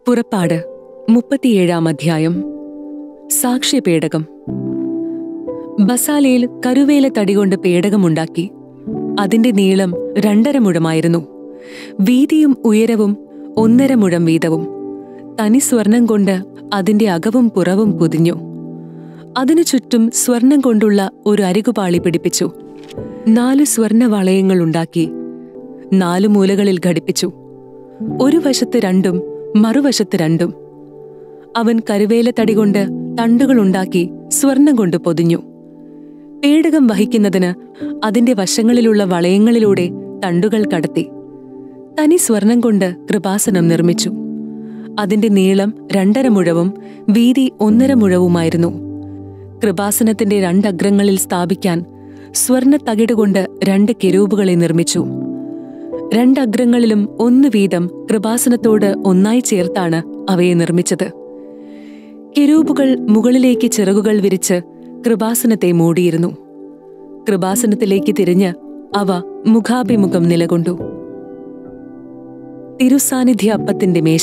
പുറപ്പാട് മുപ്പത്തിയേഴാം അധ്യായം സാക്ഷ്യപേടകം ബസാലയിൽ കരുവേല തടികൊണ്ട് പേടകമുണ്ടാക്കി അതിന്റെ നീളം രണ്ടര മുഴമായിരുന്നു വീതിയും ഉയരവും ഒന്നര മുഴം വീതവും തനി സ്വർണം കൊണ്ട് അതിന്റെ അകവും പുറവും പൊതിഞ്ഞു അതിനു ചുറ്റും സ്വർണം കൊണ്ടുള്ള ഒരു അരികുപാളി പിടിപ്പിച്ചു നാല് സ്വർണ വളയങ്ങളുണ്ടാക്കി നാലു മൂലകളിൽ ഘടിപ്പിച്ചു ഒരു വശത്ത് രണ്ടും മറുവശത്ത് രണ്ടും അവൻ കരുവേല തടികൊണ്ട് തണ്ടുകളുണ്ടാക്കി സ്വർണം കൊണ്ട് പൊതിഞ്ഞു പേടകം വഹിക്കുന്നതിന് അതിന്റെ വശങ്ങളിലുള്ള വളയങ്ങളിലൂടെ തണ്ടുകൾ കടത്തി തനി സ്വർണം കൊണ്ട് കൃപാസനം നിർമ്മിച്ചു അതിന്റെ നീളം രണ്ടര മുഴവും വീതി ഒന്നര മുഴവുമായിരുന്നു കൃപാസനത്തിന്റെ രണ്ടഗ്രങ്ങളിൽ സ്ഥാപിക്കാൻ സ്വർണ തകിടുകൊണ്ട് രണ്ട് കെരൂബുകളെ നിർമ്മിച്ചു രണ്ടഗ്രങ്ങളിലും ഒന്ന് വീതം കൃപാസനത്തോട് ഒന്നായി ചേർത്താണ് അവയെ നിർമ്മിച്ചത് കെരൂബുകൾ മുകളിലേക്ക് ചിറകുകൾ വിരിച്ച് കൃപാസനത്തെ മൂടിയിരുന്നു കൃപാസനത്തിലേക്ക് തിരിഞ്ഞ് അവ മുഖാഭിമുഖം നിലകൊണ്ടു തിരുസാന്നിധ്യ അപ്പത്തിന്റെ മേശ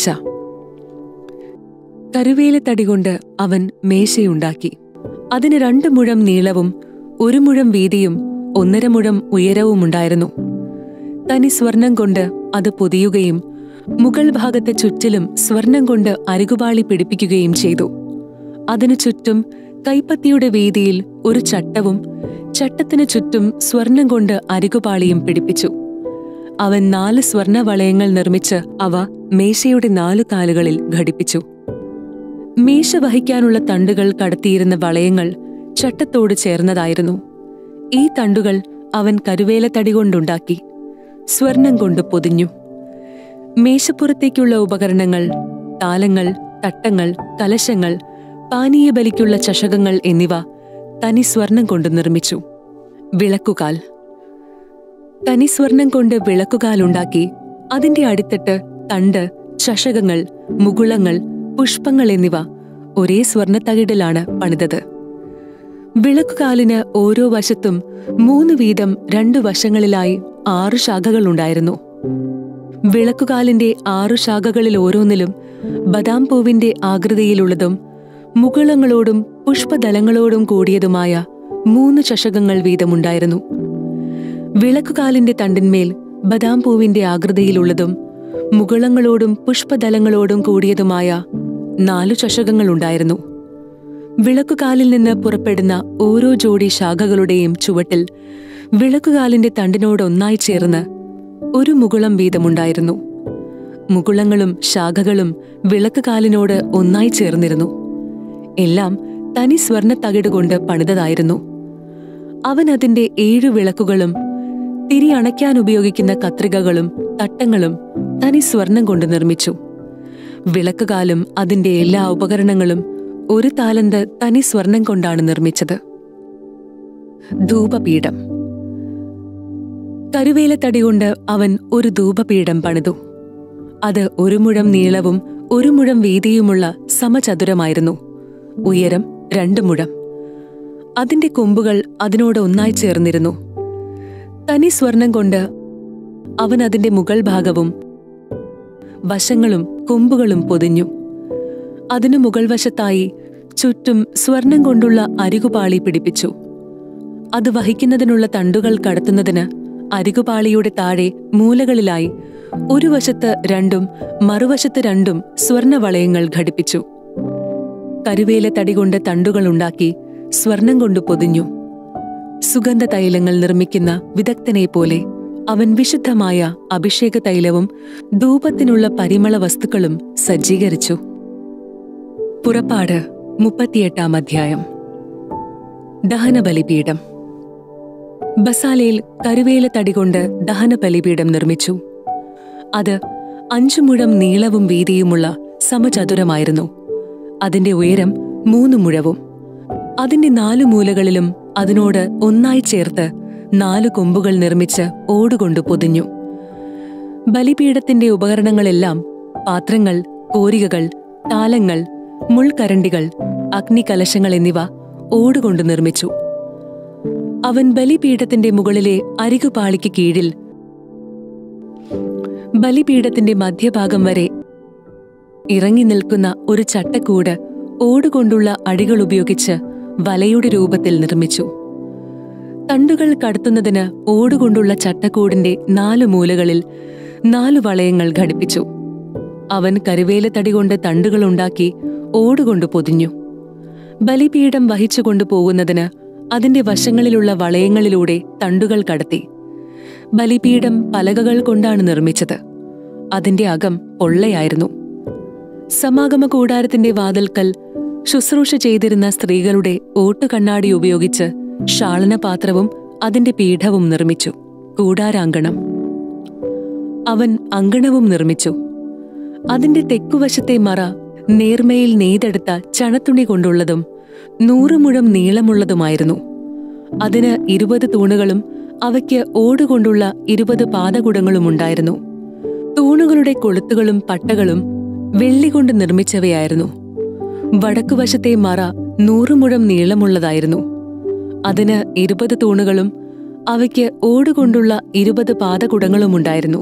കരുവേലത്തടി കൊണ്ട് അവൻ മേശയുണ്ടാക്കി അതിന് രണ്ട് മുഴം നീളവും ഒരു മുഴം വീതിയും ഒന്നര മുഴം ഉയരവുമുണ്ടായിരുന്നു തനി സ്വർണം കൊണ്ട് അത് പൊതിയുകയും മുകൾ ഭാഗത്തെ ചുറ്റിലും സ്വർണം കൊണ്ട് അരികുപാളി പിടിപ്പിക്കുകയും ചെയ്തു അതിനു ചുറ്റും കൈപ്പത്തിയുടെ വീതിയിൽ ഒരു ചട്ടവും ചട്ടത്തിനു ചുറ്റും സ്വർണം കൊണ്ട് അരികുപാളിയും പിടിപ്പിച്ചു അവൻ നാല് സ്വർണ വളയങ്ങൾ നിർമ്മിച്ച് അവ മേശയുടെ നാലു കാലുകളിൽ ഘടിപ്പിച്ചു മേശ വഹിക്കാനുള്ള തണ്ടുകൾ കടത്തിയിരുന്ന വളയങ്ങൾ ചട്ടത്തോട് ചേർന്നതായിരുന്നു ഈ തണ്ടുകൾ അവൻ കരുവേലത്തടി കൊണ്ടുണ്ടാക്കി സ്വർണം കൊണ്ട് പൊതിഞ്ഞു മേശപ്പുറത്തേക്കുള്ള ഉപകരണങ്ങൾ താലങ്ങൾ തട്ടങ്ങൾ കലശങ്ങൾ പാനീയ ബലിക്കുള്ള ചഷകങ്ങൾ എന്നിവ തനി സ്വർണം കൊണ്ട് നിർമ്മിച്ചു വിളക്കുകാൽ തനി സ്വർണം കൊണ്ട് വിളക്കുകാലുണ്ടാക്കി അതിന്റെ അടിത്തട്ട് തണ്ട് ചഷകങ്ങൾ മുകുളങ്ങൾ പുഷ്പങ്ങൾ എന്നിവ ഒരേ സ്വർണത്തകിടിലാണ് പണിതത് വിളക്കുകാലിന് ഓരോ വശത്തും മൂന്ന് വീതം രണ്ടു വശങ്ങളിലായി ആറു ശാഖകളുണ്ടായിരുന്നു വിളക്കുകാലിന്റെ ആറു ശാഖകളിൽ ഓരോന്നിലും ബദാം പൂവിന്റെ ആകൃതിയിലുള്ളതും മുകുളങ്ങളോടും പുഷ്പദലങ്ങളോടും കൂടിയതുമായ മൂന്ന് ചഷകങ്ങൾ വീതമുണ്ടായിരുന്നു വിളക്കുകാലിന്റെ തണ്ടിന്മേൽ ബദാം പൂവിന്റെ ആകൃതിയിലുള്ളതും മുകുളങ്ങളോടും പുഷ്പദലങ്ങളോടും കൂടിയതുമായ നാലു ചഷകങ്ങളുണ്ടായിരുന്നു വിളക്കുകാലിൽ നിന്ന് പുറപ്പെടുന്ന ഓരോ ജോഡി ശാഖകളുടെയും ചുവട്ടിൽ വിളക്കുകാലിന്റെ തണ്ടിനോട് ഒന്നായി ചേർന്ന് ഒരു മുകുളം വീതമുണ്ടായിരുന്നു മുകുളങ്ങളും ശാഖകളും വിളക്കുകാലിനോട് ഒന്നായി ചേർന്നിരുന്നു എല്ലാം തനി സ്വർണ തകിടുകൊണ്ട് പണിതതായിരുന്നു അവൻ അതിന്റെ ഏഴു വിളക്കുകളും തിരി അണയ്ക്കാൻ ഉപയോഗിക്കുന്ന കത്രികകളും തട്ടങ്ങളും തനി സ്വർണം കൊണ്ട് നിർമ്മിച്ചു വിളക്കുകാലും അതിന്റെ എല്ലാ ഉപകരണങ്ങളും ഒരു താലന്ത് തനി സ്വർണം കൊണ്ടാണ് നിർമ്മിച്ചത് ധൂപപീഠം കരുവേലത്തടി കൊണ്ട് അവൻ ഒരു ധൂപപീഠം പണിതു അത് ഒരു മുഴം നീളവും ഒരു മുഴം വീതിയുമുള്ള സമചതുരമായിരുന്നു ഉയരം രണ്ട് മുഴം അതിന്റെ കൊമ്പുകൾ അതിനോട് ഒന്നായി ചേർന്നിരുന്നു തനി സ്വർണം കൊണ്ട് അവൻ അതിന്റെ മുകൾ ഭാഗവും വശങ്ങളും കൊമ്പുകളും പൊതിഞ്ഞു അതിനു മുകൾ വശത്തായി ചുറ്റും സ്വർണം കൊണ്ടുള്ള അരികുപാളി പിടിപ്പിച്ചു അത് വഹിക്കുന്നതിനുള്ള തണ്ടുകൾ കടത്തുന്നതിന് അരികുപാളിയുടെ താഴെ മൂലകളിലായി ഒരു വശത്ത് രണ്ടും മറുവശത്ത് രണ്ടും സ്വർണവളയങ്ങൾ ഘടിപ്പിച്ചു കരുവേല തടി കൊണ്ട് തണ്ടുകൾ ഉണ്ടാക്കി സ്വർണം കൊണ്ട് പൊതിഞ്ഞു സുഗന്ധ തൈലങ്ങൾ നിർമ്മിക്കുന്ന വിദഗ്ധനെ പോലെ അവൻ വിശുദ്ധമായ അഭിഷേക തൈലവും ധൂപത്തിനുള്ള പരിമള വസ്തുക്കളും സജ്ജീകരിച്ചു പുറപ്പാട് മുപ്പത്തിയെട്ടാം അധ്യായം ദഹനബലിപീഠം ബസാലയിൽ കരുവേല തടി കൊണ്ട് ദഹനബലിപീഠം നിർമ്മിച്ചു അത് അഞ്ചു മുഴം നീളവും വീതിയുമുള്ള സമചതുരമായിരുന്നു അതിന്റെ ഉയരം മൂന്ന് മുഴവും അതിന്റെ നാലു മൂലകളിലും അതിനോട് ഒന്നായി ചേർത്ത് നാലു കൊമ്പുകൾ നിർമ്മിച്ച് ഓടുകൊണ്ട് പൊതിഞ്ഞു ബലിപീഠത്തിന്റെ ഉപകരണങ്ങളെല്ലാം പാത്രങ്ങൾ കോരികകൾ താലങ്ങൾ മുൾക്കരണ്ടികൾ അഗ്നികലശങ്ങൾ എന്നിവ ഓടുകൊണ്ട് നിർമ്മിച്ചു അവൻ ബലിപീഠത്തിന്റെ മുകളിലെ അരികുപാളിക്ക് കീഴിൽ ബലിപീഠത്തിന്റെ മധ്യഭാഗം വരെ ഇറങ്ങി നിൽക്കുന്ന ഒരു ചട്ടക്കൂട് ഓടുകൊണ്ടുള്ള അടികൾ ഉപയോഗിച്ച് വലയുടെ രൂപത്തിൽ നിർമ്മിച്ചു തണ്ടുകൾ കടത്തുന്നതിന് ഓടുകൊണ്ടുള്ള ചട്ടക്കൂടിന്റെ നാലു മൂലകളിൽ നാലു വളയങ്ങൾ ഘടിപ്പിച്ചു അവൻ കരുവേലത്തടി കൊണ്ട് തണ്ടുകളുണ്ടാക്കി ഓടുകൊണ്ട് പൊതിഞ്ഞു ബലിപീഠം വഹിച്ചുകൊണ്ടു പോകുന്നതിന് അതിന്റെ വശങ്ങളിലുള്ള വളയങ്ങളിലൂടെ തണ്ടുകൾ കടത്തി ബലിപീഠം പലകകൾ കൊണ്ടാണ് നിർമ്മിച്ചത് അതിന്റെ അകം പൊള്ളയായിരുന്നു സമാഗമ കൂടാരത്തിന്റെ വാതിൽക്കൽ ശുശ്രൂഷ ചെയ്തിരുന്ന സ്ത്രീകളുടെ ഓട്ടുകണ്ണാടി ഉപയോഗിച്ച് ഷാളനപാത്രവും അതിന്റെ പീഠവും നിർമ്മിച്ചു കൂടാരാങ്കണം അവൻ അങ്കണവും നിർമ്മിച്ചു അതിന്റെ തെക്കുവശത്തെ മറ നേർമയിൽ നെയ്തെടുത്ത ചണത്തുണി കൊണ്ടുള്ളതും നൂറ് മുഴം നീളമുള്ളതുമായിരുന്നു അതിന് ഇരുപത് തൂണുകളും അവയ്ക്ക് ഓടുകൊണ്ടുള്ള ഇരുപത് പാദകുടങ്ങളും ഉണ്ടായിരുന്നു തൂണുകളുടെ കൊളുത്തുകളും പട്ടകളും വെള്ളി കൊണ്ട് നിർമ്മിച്ചവയായിരുന്നു വടക്കുവശത്തെ മറ നൂറ് മുഴം നീളമുള്ളതായിരുന്നു അതിന് ഇരുപത് തൂണുകളും അവയ്ക്ക് ഓടുകൊണ്ടുള്ള ഇരുപത് പാദകുടങ്ങളും ഉണ്ടായിരുന്നു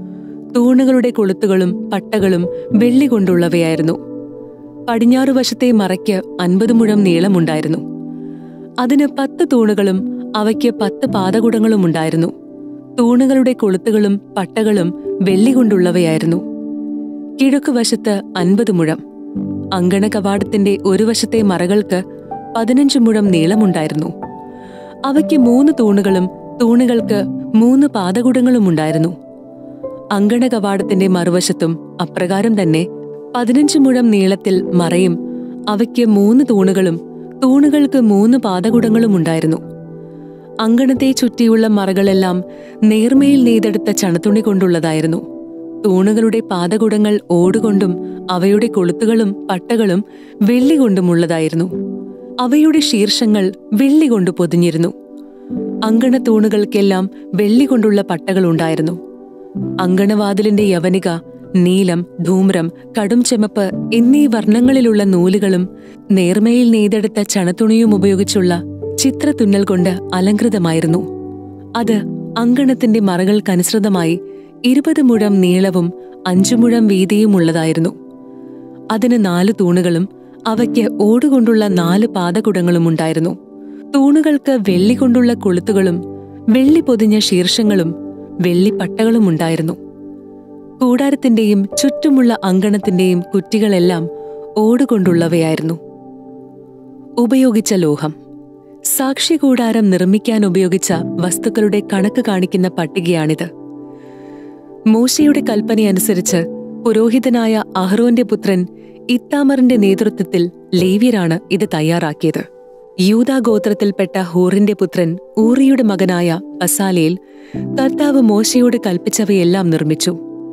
തൂണുകളുടെ കൊളുത്തുകളും പട്ടകളും വെള്ളി കൊണ്ടുള്ളവയായിരുന്നു പടിഞ്ഞാറു വശത്തെ മറയ്ക്ക് അൻപത് മുഴം നീളമുണ്ടായിരുന്നു അതിന് പത്ത് തൂണുകളും അവയ്ക്ക് പത്ത് പാദകുടങ്ങളും ഉണ്ടായിരുന്നു തൂണുകളുടെ കൊളുത്തുകളും പട്ടകളും വെള്ളി കൊണ്ടുള്ളവയായിരുന്നു കിഴക്കുവശത്ത് അൻപത് മുഴം അങ്കണ കവാടത്തിന്റെ ഒരു വശത്തെ മറകൾക്ക് പതിനഞ്ച് മുഴം നീളമുണ്ടായിരുന്നു അവയ്ക്ക് മൂന്ന് തൂണുകളും തൂണുകൾക്ക് മൂന്ന് പാദകുടങ്ങളും ഉണ്ടായിരുന്നു അങ്കണ കവാടത്തിന്റെ മറുവശത്തും അപ്രകാരം തന്നെ പതിനഞ്ച് മുഴം നീളത്തിൽ മറയും അവയ്ക്ക് മൂന്ന് തൂണുകളും തൂണുകൾക്ക് മൂന്ന് പാദകുടങ്ങളും ഉണ്ടായിരുന്നു അങ്കണത്തെ ചുറ്റിയുള്ള മറകളെല്ലാം നേർമയിൽ നെയ്തെടുത്ത ചണത്തുണി കൊണ്ടുള്ളതായിരുന്നു തൂണുകളുടെ പാദകുടങ്ങൾ ഓടുകൊണ്ടും അവയുടെ കൊളുത്തുകളും പട്ടകളും വെള്ളി കൊണ്ടുമുള്ളതായിരുന്നു അവയുടെ ശീർഷങ്ങൾ വെള്ളി കൊണ്ട് പൊതിഞ്ഞിരുന്നു അങ്കണ തൂണുകൾക്കെല്ലാം വെള്ളി കൊണ്ടുള്ള പട്ടകളുണ്ടായിരുന്നു അങ്കണവാതിലിന്റെ യവനിക നീലം ധൂമ്രം കടും ചെമപ്പ് എന്നീ വർണ്ണങ്ങളിലുള്ള നൂലുകളും നേർമയിൽ നെയ്തെടുത്ത ചണത്തുണിയും ഉപയോഗിച്ചുള്ള ചിത്രത്തുന്നൽ കൊണ്ട് അലങ്കൃതമായിരുന്നു അത് അങ്കണത്തിന്റെ മറകൾക്കനുസൃതമായി ഇരുപത് മുഴം നീളവും അഞ്ചു മുഴം വീതിയുമുള്ളതായിരുന്നു അതിന് നാല് തൂണുകളും അവയ്ക്ക് ഓടുകൊണ്ടുള്ള നാല് പാദകുടങ്ങളും ഉണ്ടായിരുന്നു തൂണുകൾക്ക് വെള്ളി കൊണ്ടുള്ള കൊളുത്തുകളും വെള്ളി പൊതിഞ്ഞ ശീർഷങ്ങളും വെള്ളിപ്പട്ടകളും ഉണ്ടായിരുന്നു കൂടാരത്തിന്റെയും ചുറ്റുമുള്ള അങ്കണത്തിന്റെയും കുറ്റികളെല്ലാം ഓടുകൊണ്ടുള്ളവയായിരുന്നു ഉപയോഗിച്ച ലോഹം സാക്ഷ്യകൂടാരം നിർമ്മിക്കാൻ ഉപയോഗിച്ച വസ്തുക്കളുടെ കണക്ക് കാണിക്കുന്ന പട്ടികയാണിത് മോശയുടെ കൽപ്പനയനുസരിച്ച് പുരോഹിതനായ അഹ്റോന്റെ പുത്രൻ ഇത്താമറിന്റെ നേതൃത്വത്തിൽ ലേവ്യരാണ് ഇത് തയ്യാറാക്കിയത് യൂദാ ഗോത്രത്തിൽപ്പെട്ട ഹൂറിന്റെ പുത്രൻ ഊറിയുടെ മകനായ ബസാലയിൽ കർത്താവ് മോശയോട് കൽപ്പിച്ചവയെല്ലാം നിർമ്മിച്ചു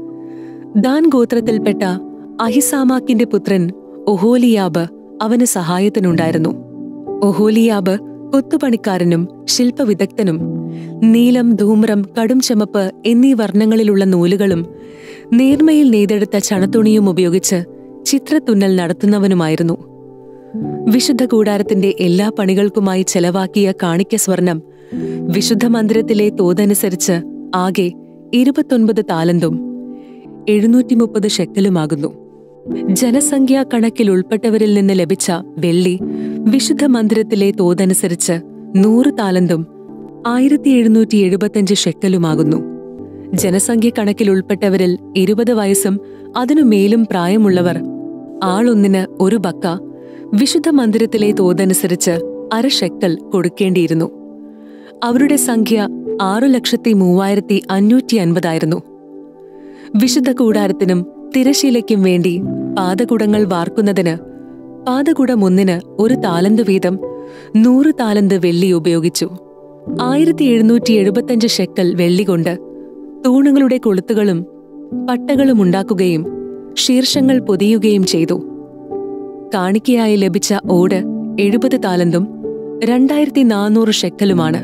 ദാൻ ഗോത്രത്തിൽപ്പെട്ട അഹിസാമാക്കിന്റെ പുത്രൻ ഒഹോലിയാബ് അവന് സഹായത്തിനുണ്ടായിരുന്നു ഒഹോലിയാബ് കൊത്തുപണിക്കാരനും ശില്പവിദഗ്ധനും നീലം ധൂമ്രം കടും ചമപ്പ് എന്നീ വർണ്ണങ്ങളിലുള്ള നൂലുകളും നേർമയിൽ നെയ്തെടുത്ത ചണത്തുണിയും ഉപയോഗിച്ച് ചിത്രത്തുന്നൽ നടത്തുന്നവനുമായിരുന്നു വിശുദ്ധ കൂടാരത്തിന്റെ എല്ലാ പണികൾക്കുമായി ചെലവാക്കിയ കാണിക്ക സ്വർണം വിശുദ്ധ മന്ദിരത്തിലെ തോതനുസരിച്ച് ആകെ ഇരുപത്തൊൻപത് താലന്തും എഴുന്നൂറ്റി മുപ്പത് ഷെക്കലുമാകുന്നു ജനസംഖ്യാ കണക്കിൽ ഉൾപ്പെട്ടവരിൽ നിന്ന് ലഭിച്ച വെള്ളി വിശുദ്ധ മന്ദിരത്തിലെ തോതനുസരിച്ച് നൂറ് താലന്തും ആയിരത്തി എഴുന്നൂറ്റി എഴുപത്തിയഞ്ച് ഷെക്കലുമാകുന്നു ജനസംഖ്യ കണക്കിൽ ഉൾപ്പെട്ടവരിൽ ഇരുപത് വയസ്സും അതിനു മേലും പ്രായമുള്ളവർ ആളൊന്നിന് ഒരു ബക്ക വിശുദ്ധ മന്ദിരത്തിലെ തോതനുസരിച്ച് അര ഷെക്കൽ കൊടുക്കേണ്ടിയിരുന്നു അവരുടെ സംഖ്യ ആറു ലക്ഷത്തി മൂവായിരത്തി അഞ്ഞൂറ്റി അൻപതായിരുന്നു വിശുദ്ധ കൂടാരത്തിനും തിരശീലയ്ക്കും വേണ്ടി പാദകുടങ്ങൾ വാർക്കുന്നതിന് പാദകുടം ഒന്നിന് ഒരു താലന്ത് വീതം നൂറ് താലന്ത് വെള്ളി ഉപയോഗിച്ചു ആയിരത്തി എഴുന്നൂറ്റി എഴുപത്തഞ്ച് ഷെക്കൽ വെള്ളി കൊണ്ട് തൂണുകളുടെ കൊളുത്തുകളും പട്ടകളും ഉണ്ടാക്കുകയും ശീർഷങ്ങൾ പൊതിയുകയും ചെയ്തു കാണിക്കയായി ലഭിച്ച ഓട് എഴുപത് താലന്തും രണ്ടായിരത്തി നാനൂറ് ഷെക്കലുമാണ്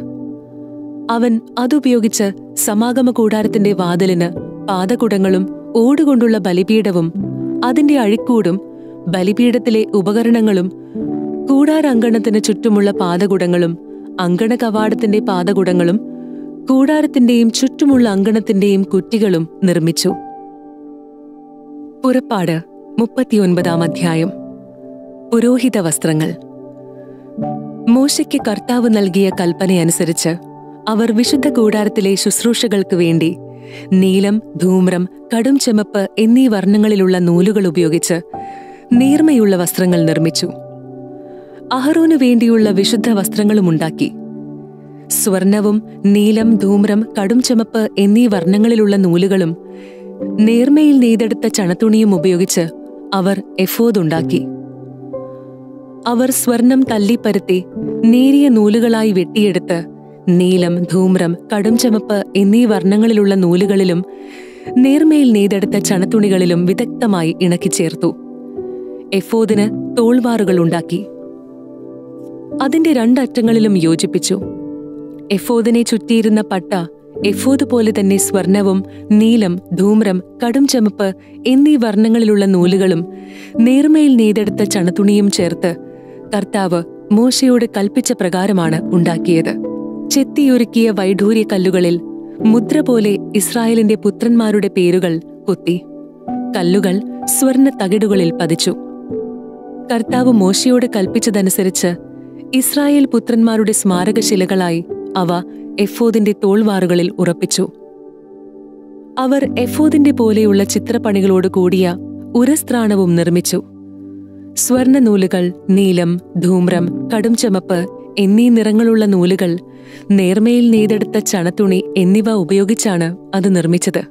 അവൻ അതുപയോഗിച്ച് സമാഗമ കൂടാരത്തിന്റെ വാതിലിന് പാദകുടങ്ങളും ഓടുകൊണ്ടുള്ള ബലിപീഠവും അതിന്റെ അഴിക്കൂടും ബലിപീഠത്തിലെ ഉപകരണങ്ങളും കൂടാരങ്കണത്തിന് ചുറ്റുമുള്ള പാദകുടങ്ങളും അങ്കണ കവാടത്തിന്റെ പാദകുടങ്ങളും കൂടാരത്തിന്റെയും ചുറ്റുമുള്ള അങ്കണത്തിന്റെയും കുറ്റികളും നിർമ്മിച്ചു പുറപ്പാട് മുപ്പത്തിയൊൻപതാം അധ്യായം പുരോഹിത വസ്ത്രങ്ങൾ മോശയ്ക്ക് കർത്താവ് നൽകിയ കൽപ്പനയനുസരിച്ച് അവർ വിശുദ്ധ കൂടാരത്തിലെ ശുശ്രൂഷകൾക്ക് വേണ്ടി നീലം ധൂമ്രം കടും ചെമപ്പ് എന്നീ വർണ്ണങ്ങളിലുള്ള നൂലുകൾ ഉപയോഗിച്ച് നീർമയുള്ള വസ്ത്രങ്ങൾ നിർമ്മിച്ചു അഹറോനു വേണ്ടിയുള്ള വിശുദ്ധ വസ്ത്രങ്ങളും ഉണ്ടാക്കി സ്വർണവും നീലം ധൂമ്രം കടും ചുമപ്പ് എന്നീ വർണ്ണങ്ങളിലുള്ള നൂലുകളും നേർമയിൽ നെയ്തെടുത്ത ചണത്തുണിയും ഉപയോഗിച്ച് അവർ എഫോദുണ്ടാക്കി അവർ സ്വർണം തല്ലിപ്പരത്തി നേരിയ നൂലുകളായി വെട്ടിയെടുത്ത് നീലം ധൂമ്രം കടും ചുമപ്പ് എന്നീ വർണ്ണങ്ങളിലുള്ള നൂലുകളിലും നേർമയിൽ നെയ്തെടുത്ത ചണത്തുണികളിലും വിദഗ്ധമായി ഇണക്കിച്ചേർത്തു എഫോദിന് തോൾവാറുകൾ ഉണ്ടാക്കി അതിന്റെ രണ്ടറ്റങ്ങളിലും യോജിപ്പിച്ചു എഫോദിനെ ചുറ്റിയിരുന്ന പട്ട എഫോദ് പോലെ തന്നെ സ്വർണവും നീലം ധൂമ്രം കടും ചുമപ്പ് എന്നീ വർണ്ണങ്ങളിലുള്ള നൂലുകളും നേർമയിൽ നെയ്തെടുത്ത ചണത്തുണിയും ചേർത്ത് കർത്താവ് മോശയോട് കൽപ്പിച്ച പ്രകാരമാണ് ഉണ്ടാക്കിയത് ചെത്തിയൊരുക്കിയ വൈഡൂര്യ കല്ലുകളിൽ മുദ്ര പോലെ ഇസ്രായേലിന്റെ പുത്രന്മാരുടെ പേരുകൾ കൊത്തി കല്ലുകൾ സ്വർണ്ണ തകിടുകളിൽ പതിച്ചു കർത്താവ് മോശയോട് കൽപ്പിച്ചതനുസരിച്ച് ഇസ്രായേൽ പുത്രന്മാരുടെ സ്മാരകശിലകളായി അവ എഫോദിന്റെ തോൾവാറുകളിൽ ഉറപ്പിച്ചു അവർ എഫോദിന്റെ പോലെയുള്ള ചിത്രപ്പണികളോട് കൂടിയ ഉരസ്ത്രാണവും നിർമ്മിച്ചു സ്വർണ്ണ നൂലുകൾ നീലം ധൂമ്രം കടും ചമപ്പ് എന്നീ നിറങ്ങളുള്ള നൂലുകൾ നേർമയിൽ നെയ്തെടുത്ത ചണത്തുണി എന്നിവ ഉപയോഗിച്ചാണ് അത് നിർമ്മിച്ചത്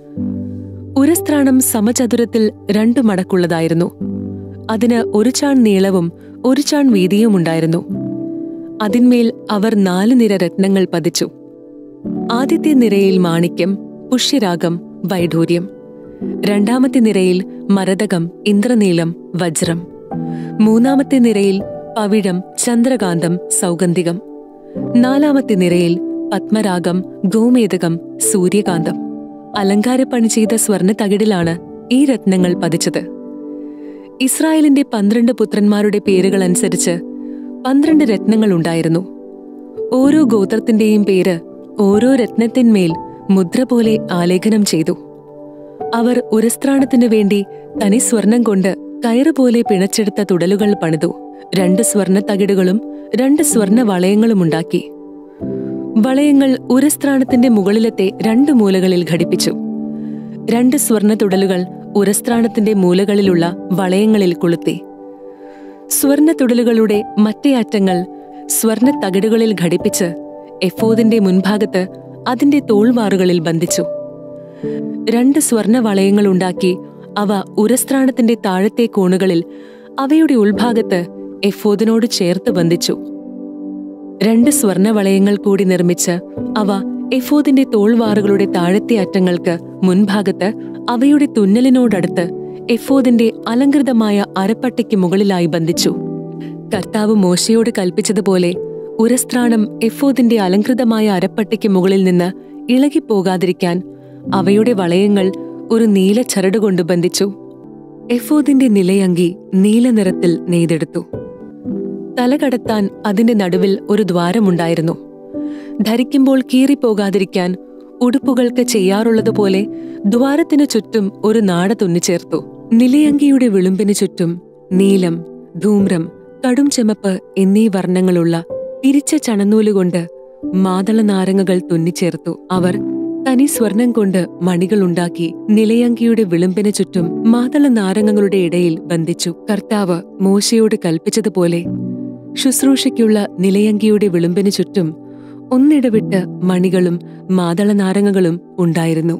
ഉരസ്ത്രാണം സമചതുരത്തിൽ രണ്ടു മടക്കുള്ളതായിരുന്നു അതിന് ഒരു ചാൺ നീളവും ഒരു ചാൺ വീതിയും ഉണ്ടായിരുന്നു അതിന്മേൽ അവർ നാല് നിര രത്നങ്ങൾ പതിച്ചു ആദ്യത്തെ നിരയിൽ മാണിക്യം പുഷ്യരാഗം വൈഡൂര്യം രണ്ടാമത്തെ നിരയിൽ മരതകം ഇന്ദ്രനീലം വജ്രം മൂന്നാമത്തെ നിരയിൽ പവിഴം ചന്ദ്രകാന്തം സൗഗന്ധികം നാലാമത്തെ നിരയിൽ പത്മരാഗം ഗോമേതകം സൂര്യകാന്തം അലങ്കാരപ്പണി ചെയ്ത സ്വർണ്ണ തകിടിലാണ് ഈ രത്നങ്ങൾ പതിച്ചത് ഇസ്രായേലിന്റെ പന്ത്രണ്ട് പുത്രന്മാരുടെ പേരുകൾ അനുസരിച്ച് പന്ത്രണ്ട് രത്നങ്ങൾ ഉണ്ടായിരുന്നു ഓരോ ഗോത്രത്തിന്റെയും പേര് ഓരോ രത്നത്തിന്മേൽ മുദ്ര പോലെ ആലേഖനം ചെയ്തു അവർ ഉരസ്ത്രാണത്തിനു വേണ്ടി തനി സ്വർണം കൊണ്ട് കയറുപോലെ പിണച്ചെടുത്ത തുടലുകൾ പണിതു രണ്ട് സ്വർണ്ണ തകിടുകളും രണ്ട് സ്വർണ്ണ വളയങ്ങളും ഉണ്ടാക്കി വളയങ്ങൾ ഉരസ്ത്രാണത്തിന്റെ മുകളിലത്തെ രണ്ട് മൂലകളിൽ ഘടിപ്പിച്ചു രണ്ട് സ്വർണ്ണ തുടലുകൾ ഉരസ്ത്രാണത്തിന്റെ മൂലകളിലുള്ള വളയങ്ങളിൽ കൊളുത്തി സ്വർണ്ണ തുടലുകളുടെ മറ്റേ അറ്റങ്ങൾ സ്വർണ്ണ തകിടുകളിൽ ഘടിപ്പിച്ച് എഫോദിന്റെ മുൻഭാഗത്ത് അതിന്റെ തോൾവാറുകളിൽ ബന്ധിച്ചു രണ്ട് സ്വർണ്ണ വളയങ്ങൾ ഉണ്ടാക്കി അവ ഉരസ്ത്രാണത്തിന്റെ താഴത്തെ കോണുകളിൽ അവയുടെ ഉൾഭാഗത്ത് എഫോദിനോട് ചേർത്ത് ബന്ധിച്ചു രണ്ട് സ്വർണ്ണ വളയങ്ങൾ കൂടി നിർമ്മിച്ച് അവ എഫോദിന്റെ തോൾവാറുകളുടെ താഴത്തെ അറ്റങ്ങൾക്ക് മുൻഭാഗത്ത് അവയുടെ തുന്നലിനോടടുത്ത് എഫോദിന്റെ അലങ്കൃതമായ അരപ്പട്ടയ്ക്ക് മുകളിലായി ബന്ധിച്ചു കർത്താവ് മോശയോട് കൽപ്പിച്ചതുപോലെ ഉരസ്ത്രാണം എഫോദിന്റെ അലങ്കൃതമായ അരപ്പട്ടയ്ക്ക് മുകളിൽ നിന്ന് ഇളകിപ്പോകാതിരിക്കാൻ അവയുടെ വളയങ്ങൾ ഒരു നീല ചരടുകൊണ്ട് ബന്ധിച്ചു എഫോദിന്റെ നിലയങ്കി നീല നിറത്തിൽ നെയ്തെടുത്തു തല കടത്താൻ അതിന്റെ നടുവിൽ ഒരു ദ്വാരമുണ്ടായിരുന്നു ധരിക്കുമ്പോൾ കീറിപ്പോകാതിരിക്കാൻ ഉടുപ്പുകൾക്ക് ചെയ്യാറുള്ളതുപോലെ ദ്വാരത്തിനു ചുറ്റും ഒരു നാട തുന്നിച്ചേർത്തു നിലയങ്കിയുടെ വിളുമ്പിനു ചുറ്റും നീലം ധൂമ്രം കടും ചെമപ്പ് എന്നീ വർണ്ണങ്ങളുള്ള പിരിച്ച ചണനൂലുകൊണ്ട് മാതള നാരങ്ങകൾ തുന്നിച്ചേർത്തു അവർ തനി സ്വർണം കൊണ്ട് മണികളുണ്ടാക്കി നിലയങ്കിയുടെ വിളുമ്പിനു ചുറ്റും മാതള നാരങ്ങങ്ങളുടെ ഇടയിൽ ബന്ധിച്ചു കർത്താവ് മോശയോട് കൽപ്പിച്ചതുപോലെ ശുശ്രൂഷയ്ക്കുള്ള നിലയങ്കിയുടെ വിളുമ്പിനു ചുറ്റും ഒന്നിടവിട്ട് മണികളും മാതള നാരങ്ങകളും ഉണ്ടായിരുന്നു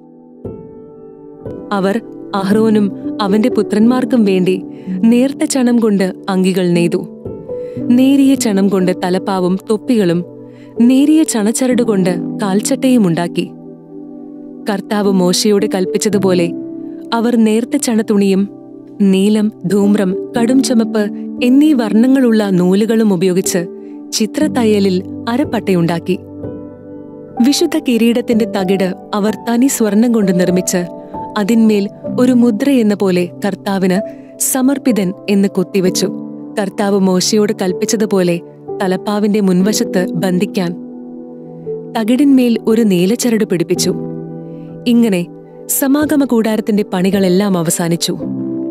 അവർ അഹ്റോനും അവന്റെ പുത്രന്മാർക്കും വേണ്ടി നേർത്ത ചണം കൊണ്ട് അങ്കികൾ നെയ്തു നേരിയ ചണം കൊണ്ട് തലപ്പാവും തൊപ്പികളും നേരിയ ചണച്ചരട് കൊണ്ട് കാൽച്ചട്ടയും ഉണ്ടാക്കി കർത്താവ് മോശയോട് കൽപ്പിച്ചതുപോലെ അവർ നേർത്ത ചണത്തുണിയും നീലം ധൂമ്രം കടും ചുമപ്പ് എന്നീ വർണ്ണങ്ങളുള്ള നൂലുകളും ഉപയോഗിച്ച് ചിത്രത്തയ്യലിൽ അരപ്പട്ടയുണ്ടാക്കി വിശുദ്ധ കിരീടത്തിന്റെ തകിട് അവർ തനി സ്വർണം കൊണ്ട് നിർമ്മിച്ച് അതിന്മേൽ ഒരു മുദ്ര എന്ന പോലെ കർത്താവിന് സമർപ്പിതൻ എന്ന് കൊത്തിവെച്ചു കർത്താവ് മോശയോട് കൽപ്പിച്ചതുപോലെ തലപ്പാവിന്റെ മുൻവശത്ത് ബന്ധിക്കാൻ തകിടിന്മേൽ ഒരു നീലച്ചരട് പിടിപ്പിച്ചു ഇങ്ങനെ സമാഗമ കൂടാരത്തിന്റെ പണികളെല്ലാം അവസാനിച്ചു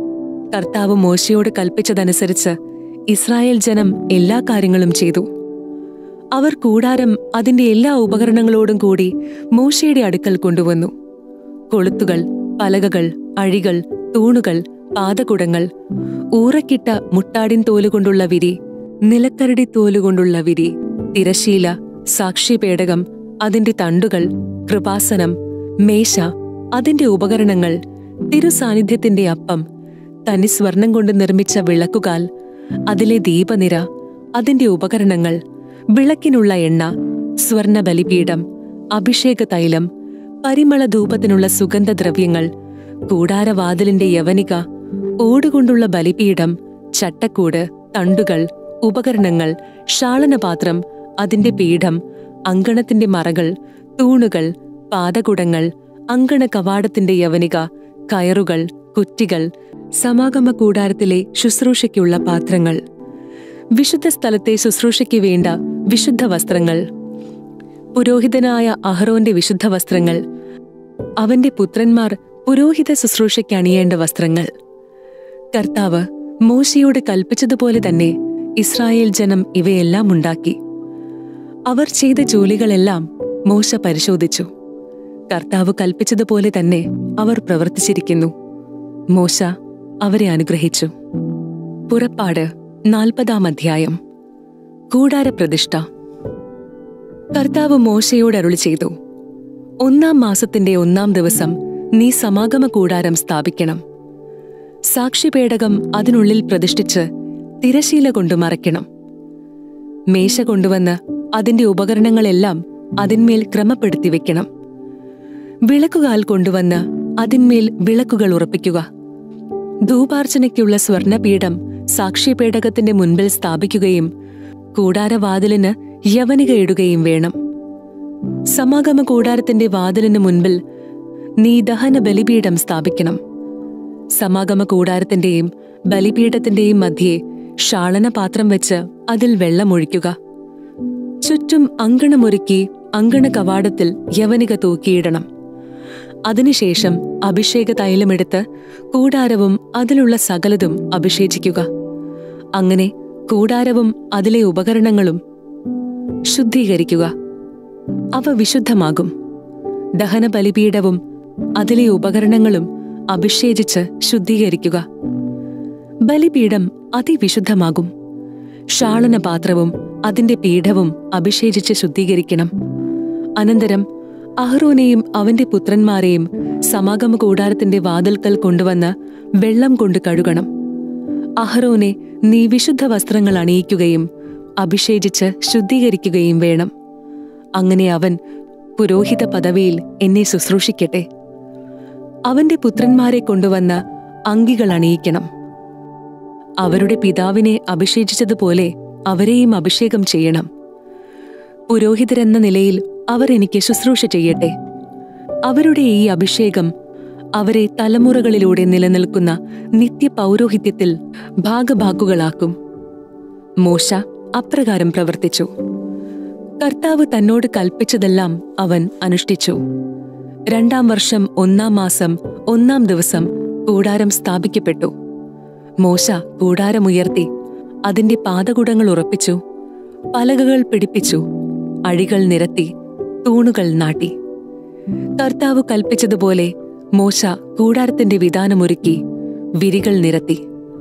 കർത്താവ് മോശയോട് കൽപ്പിച്ചതനുസരിച്ച് ഇസ്രായേൽ ജനം എല്ലാ കാര്യങ്ങളും ചെയ്തു അവർ കൂടാരം അതിന്റെ എല്ലാ ഉപകരണങ്ങളോടും കൂടി മോശയുടെ അടുക്കൽ കൊണ്ടുവന്നു കൊളുത്തുകൾ പലകകൾ അഴികൾ തൂണുകൾ പാതകുടങ്ങൾ ഊറക്കിട്ട മുട്ടാടിൻ തോലുകൊണ്ടുള്ള വിരി നിലക്കരടി തോലുകൊണ്ടുള്ള വിരി തിരശീല സാക്ഷ്യപേടകം അതിന്റെ തണ്ടുകൾ കൃപാസനം മേശ അതിന്റെ ഉപകരണങ്ങൾ തിരുസാന്നിധ്യത്തിന്റെ അപ്പം തനി സ്വർണം കൊണ്ട് നിർമ്മിച്ച വിളക്കുകാൽ അതിലെ ദീപനിര അതിന്റെ ഉപകരണങ്ങൾ വിളക്കിനുള്ള എണ്ണ സ്വർണ ബലിപീഠം അഭിഷേക തൈലം പരിമള ധൂപത്തിനുള്ള സുഗന്ധദ്രവ്യങ്ങൾ കൂടാരവാതിലിന്റെ യവനിക ഓടുകൊണ്ടുള്ള ബലിപീഠം ചട്ടക്കൂട് തണ്ടുകൾ ഉപകരണങ്ങൾ ഷാളനപാത്രം അതിന്റെ പീഠം അങ്കണത്തിന്റെ മറകൾ തൂണുകൾ പാതകുടങ്ങൾ അങ്കണ കവാടത്തിന്റെ യവനിക കയറുകൾ കുറ്റികൾ സമാഗമ കൂടാരത്തിലെ ശുശ്രൂഷയ്ക്കുള്ള പാത്രങ്ങൾ വിശുദ്ധ സ്ഥലത്തെ ശുശ്രൂഷയ്ക്ക് വേണ്ട വിശുദ്ധ വസ്ത്രങ്ങൾ പുരോഹിതനായ അഹ്റോന്റെ വിശുദ്ധ വസ്ത്രങ്ങൾ അവന്റെ പുത്രന്മാർ പുരോഹിത ശുശ്രൂഷയ്ക്ക് അണിയേണ്ട വസ്ത്രങ്ങൾ കർത്താവ് മോശയോട് കൽപ്പിച്ചതുപോലെ തന്നെ ഇസ്രായേൽ ജനം ഇവയെല്ലാം ഉണ്ടാക്കി അവർ ചെയ്ത ജോലികളെല്ലാം മോശ പരിശോധിച്ചു കർത്താവ് കൽപ്പിച്ചതുപോലെ തന്നെ അവർ പ്രവർത്തിച്ചിരിക്കുന്നു മോശ അവരെ അനുഗ്രഹിച്ചു പുറപ്പാട് നാൽപ്പതാം അധ്യായം കൂടാരപ്രതിഷ്ഠ കർത്താവ് മോശയോട് അരുളി ചെയ്തു ഒന്നാം മാസത്തിന്റെ ഒന്നാം ദിവസം നീ സമാഗമ കൂടാരം സ്ഥാപിക്കണം സാക്ഷിപേടകം അതിനുള്ളിൽ പ്രതിഷ്ഠിച്ച് തിരശീല കൊണ്ട് മറയ്ക്കണം മേശ കൊണ്ടുവന്ന് അതിന്റെ ഉപകരണങ്ങളെല്ലാം അതിന്മേൽ ക്രമപ്പെടുത്തി വെക്കണം വിളക്കുകാൽ കൊണ്ടുവന്ന് അതിന്മേൽ വിളക്കുകൾ ഉറപ്പിക്കുക ധൂപാർച്ചനയ്ക്കുള്ള സ്വർണപീഠം സാക്ഷ്യപേടകത്തിന്റെ മുൻപിൽ സ്ഥാപിക്കുകയും കൂടാരവാതിലിന് യവനിക ഇടുകയും വേണം സമാഗമ കൂടാരത്തിന്റെ വാതിലിന് മുൻപിൽ നീ ദഹന ബലിപീഠം സ്ഥാപിക്കണം സമാഗമ കൂടാരത്തിന്റെയും ബലിപീഠത്തിന്റെയും മധ്യേ ഷാളനപാത്രം വെച്ച് അതിൽ വെള്ളമൊഴിക്കുക ചുറ്റും അങ്കണമൊരുക്കി അങ്കണ കവാടത്തിൽ യവനിക തൂക്കിയിടണം അതിനുശേഷം അഭിഷേക തൈലമെടുത്ത് കൂടാരവും അതിലുള്ള സകലതും അഭിഷേചിക്കുക അങ്ങനെ കൂടാരവും അതിലെ ഉപകരണങ്ങളും ശുദ്ധീകരിക്കുക അവ വിശുദ്ധമാകും ദഹന ബലിപീഠവും അതിലെ ഉപകരണങ്ങളും അഭിഷേചിച്ച് ശുദ്ധീകരിക്കുക ബലിപീഠം അതിവിശുദ്ധമാകും ഷാളനപാത്രവും അതിന്റെ പീഠവും അഭിഷേചിച്ച് ശുദ്ധീകരിക്കണം അനന്തരം അഹ്റോനെയും അവന്റെ പുത്രന്മാരെയും സമാഗമ കൂടാരത്തിന്റെ വാതിൽക്കൽ കൊണ്ടുവന്ന് വെള്ളം കൊണ്ട് കഴുകണം അഹ്റോനെ നീ വിശുദ്ധ വസ്ത്രങ്ങൾ അണിയിക്കുകയും അഭിഷേചിച്ച് ശുദ്ധീകരിക്കുകയും വേണം അങ്ങനെ അവൻ പുരോഹിത പദവിയിൽ എന്നെ ശുശ്രൂഷിക്കട്ടെ അവന്റെ പുത്രന്മാരെ കൊണ്ടുവന്ന് അങ്കികൾ അണിയിക്കണം അവരുടെ പിതാവിനെ അഭിഷേചിച്ചതുപോലെ അവരെയും അഭിഷേകം ചെയ്യണം പുരോഹിതരെന്ന നിലയിൽ അവർ എനിക്ക് ശുശ്രൂഷ ചെയ്യട്ടെ അവരുടെ ഈ അഭിഷേകം അവരെ തലമുറകളിലൂടെ നിലനിൽക്കുന്ന നിത്യ പൗരോഹിത്യത്തിൽ ഭാഗഭാക്കുകളാക്കും മോശ അപ്രകാരം പ്രവർത്തിച്ചു കർത്താവ് തന്നോട് കൽപ്പിച്ചതെല്ലാം അവൻ അനുഷ്ഠിച്ചു രണ്ടാം വർഷം ഒന്നാം മാസം ഒന്നാം ദിവസം കൂടാരം സ്ഥാപിക്കപ്പെട്ടു മോശ കൂടാരമുയർത്തി അതിന്റെ പാതകുടങ്ങൾ ഉറപ്പിച്ചു പലകകൾ പിടിപ്പിച്ചു അഴികൾ നിരത്തി തൂണുകൾ നാട്ടി കർത്താവ് കൽപ്പിച്ചതുപോലെ മോശ കൂടാരത്തിന്റെ വിധാനമൊരുക്കി വിരികൾ നിരത്തി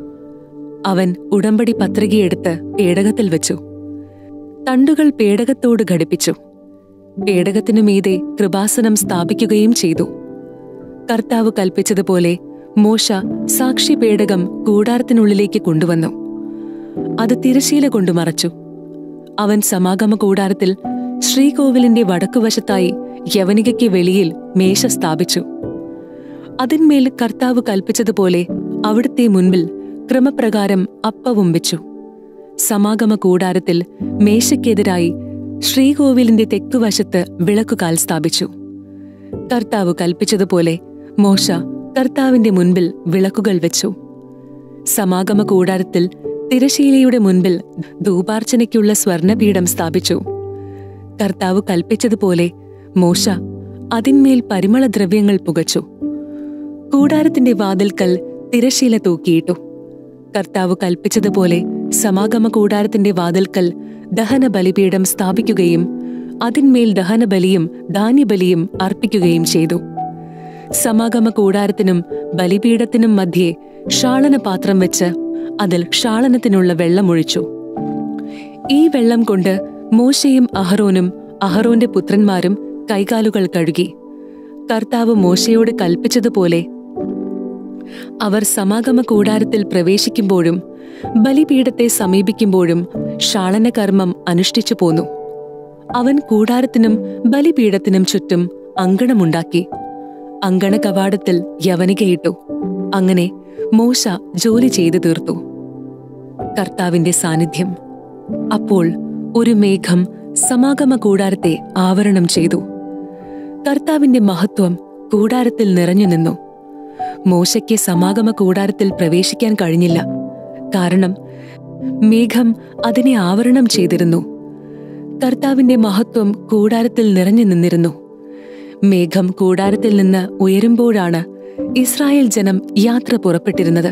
അവൻ ഉടമ്പടി പത്രികയെടുത്ത് പേടകത്തിൽ വെച്ചു തണ്ടുകൾ പേടകത്തോട് ഘടിപ്പിച്ചു പേടകത്തിനു മീതെ കൃപാസനം സ്ഥാപിക്കുകയും ചെയ്തു കർത്താവ് കൽപ്പിച്ചതുപോലെ മോശ സാക്ഷി പേടകം കൂടാരത്തിനുള്ളിലേക്ക് കൊണ്ടുവന്നു അത് തിരശീല കൊണ്ട് മറച്ചു അവൻ സമാഗമ കൂടാരത്തിൽ ശ്രീകോവിലിന്റെ വടക്കുവശത്തായി യവനികയ്ക്ക് വെളിയിൽ മേശ സ്ഥാപിച്ചു അതിന്മേൽ കർത്താവ് കൽപ്പിച്ചതുപോലെ അവിടുത്തെ മുൻപിൽ ക്രമപ്രകാരം അപ്പവും വെച്ചു സമാഗമ കൂടാരത്തിൽ മേശയ്ക്കെതിരായി ശ്രീകോവിലിന്റെ തെക്കുവശത്ത് വിളക്കുകാൽ സ്ഥാപിച്ചു കർത്താവ് കൽപ്പിച്ചതുപോലെ മോശ കർത്താവിന്റെ മുൻപിൽ വിളക്കുകൾ വെച്ചു സമാഗമ കൂടാരത്തിൽ തിരശീലയുടെ മുൻപിൽ ധൂപാർച്ചനയ്ക്കുള്ള സ്വർണപീഠം സ്ഥാപിച്ചു കർത്താവ് കൽപ്പിച്ചതുപോലെ മോശ അതിന്മേൽ പരിമളദ്രവ്യങ്ങൾ പുകച്ചു കൂടാരത്തിന്റെ വാതിൽക്കൽ തിരശീല തൂക്കിയിട്ടു കർത്താവ് കൽപ്പിച്ചതുപോലെ സമാഗമ കൂടാരത്തിന്റെ വാതിൽക്കൽ ദഹന ബലിപീഠം സ്ഥാപിക്കുകയും അതിന്മേൽ ദഹനബലിയും ധാന്യബലിയും അർപ്പിക്കുകയും ചെയ്തു സമാഗമ കൂടാരത്തിനും ബലിപീഠത്തിനും മധ്യേ ക്ഷാളനപാത്രം വെച്ച് അതിൽ ക്ഷാളനത്തിനുള്ള വെള്ളമൊഴിച്ചു ഈ വെള്ളം കൊണ്ട് മോശയും അഹറോനും അഹറോന്റെ പുത്രന്മാരും കൈകാലുകൾ കഴുകി കർത്താവ് മോശയോട് കൽപ്പിച്ചതുപോലെ അവർ സമാഗമ കൂടാരത്തിൽ പ്രവേശിക്കുമ്പോഴും ബലിപീഠത്തെ സമീപിക്കുമ്പോഴും ക്ഷാളനകർമ്മം അനുഷ്ഠിച്ചു പോന്നു അവൻ കൂടാരത്തിനും ബലിപീഠത്തിനും ചുറ്റും അങ്കണമുണ്ടാക്കി അങ്കണ കവാടത്തിൽ യവനികയിട്ടു അങ്ങനെ മോശ ജോലി ചെയ്തു തീർത്തു കർത്താവിന്റെ സാന്നിധ്യം അപ്പോൾ ഒരു മേഘം സമാഗമ കൂടാരത്തെ ആവരണം ചെയ്തു കർത്താവിന്റെ മഹത്വം കൂടാരത്തിൽ നിറഞ്ഞു നിന്നു മോശയ്ക്ക് സമാഗമ കൂടാരത്തിൽ പ്രവേശിക്കാൻ കഴിഞ്ഞില്ല കാരണം മേഘം അതിനെ ആവരണം ചെയ്തിരുന്നു കർത്താവിന്റെ മഹത്വം കൂടാരത്തിൽ നിറഞ്ഞു നിന്നിരുന്നു മേഘം കൂടാരത്തിൽ നിന്ന് ഉയരുമ്പോഴാണ് ഇസ്രായേൽ ജനം യാത്ര പുറപ്പെട്ടിരുന്നത്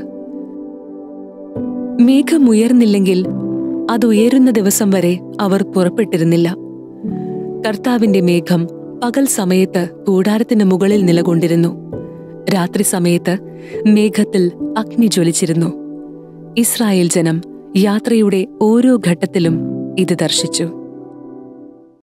മേഘം ഉയർന്നില്ലെങ്കിൽ അത് ഉയരുന്ന ദിവസം വരെ അവർ പുറപ്പെട്ടിരുന്നില്ല കർത്താവിന്റെ മേഘം പകൽ സമയത്ത് കൂടാരത്തിന് മുകളിൽ നിലകൊണ്ടിരുന്നു രാത്രി സമയത്ത് മേഘത്തിൽ അഗ്നി ജ്വലിച്ചിരുന്നു ഇസ്രായേൽ ജനം യാത്രയുടെ ഓരോ ഘട്ടത്തിലും ഇത് ദർശിച്ചു